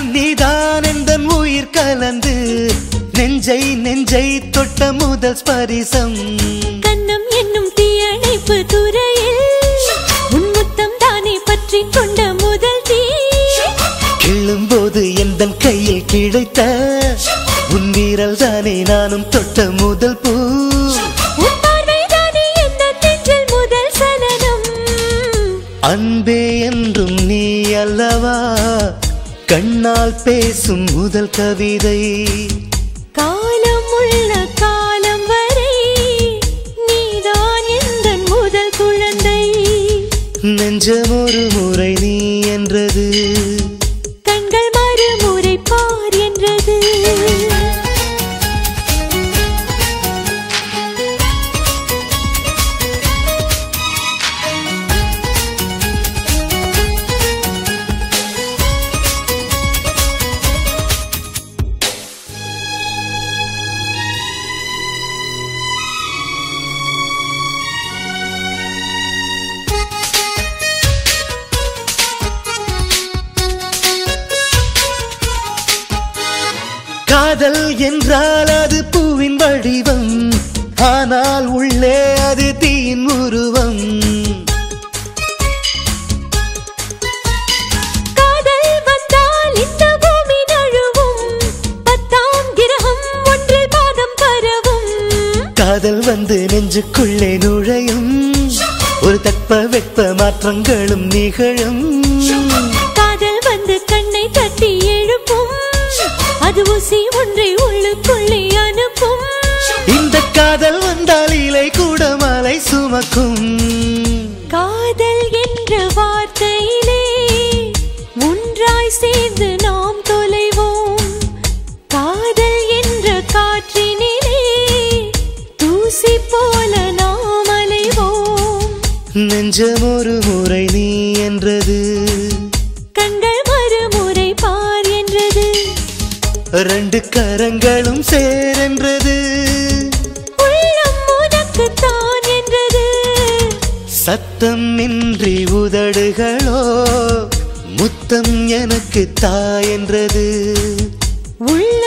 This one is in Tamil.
நீதான் எந்த உயிர் கலந்து நெஞ்சை நெஞ்சை தொட்ட முதல் ஸ்பரிசம் கண்ணம் என்னும் தீயணைப்பு துறையில் உன்முத்தம் தானே பற்றி கொண்ட முதல் தீ கிள்ளும்போது எந்த கையில் கிடைத்த உன் வீரல் தானே நானும் தொட்ட முதல் பூ உன் பார்வை தானே எந்த நெஞ்சில் முதல் சலனம் அன்பே என்றும் நீ அல்லவா கண்ணால் பேசும் முதல் கவிதை காலம் உள்ள காலம் வரை நீதான் எந்த முதல் குழந்தை நெஞ்சம் ஒரு முறை நீ என்றது கண்கள் மறுமுறை பார் என்றது காதல் என்றால் அது பூவின் வடிவம் ஆனால் உள்ளே அது தீயின் உருவம் காதல் வந்தால் இந்த பூமி நழுவும் பத்தாம் கிரகம் ஒன்றில் பாதம் பரவும் காதல் வந்து நெஞ்சுக்குள்ளே நுழையும் ஒரு தட்ப வெட்ப மாற்றங்களும் நிகழும் காதல் வந்து கண்ணை தட்டி எழுப்பும் அது ஊசி ஒன்றை உள்ளுக்குள்ளே அனுப்பும் இந்த காதல் வந்தால் இலை கூட மலை சுமக்கும் காதல் என்ற வார்த்தையிலே ஒன்றாய் சேர்ந்து நாம் தொலைவோம் காதல் என்ற காற்றினிலே தூசி போல நாம் அலைவோம் நெஞ்சம் ஒரு முறை நீ என்றது கண்கள் மறுமுறை பார் என்றது ரெண்டு கரங்களும் சேரென்றது உள்ளம் உனக்கு தான் என்றது சத்தம் இன்றி உதடுகளோ முத்தம் எனக்கு தா என்றது உள்ள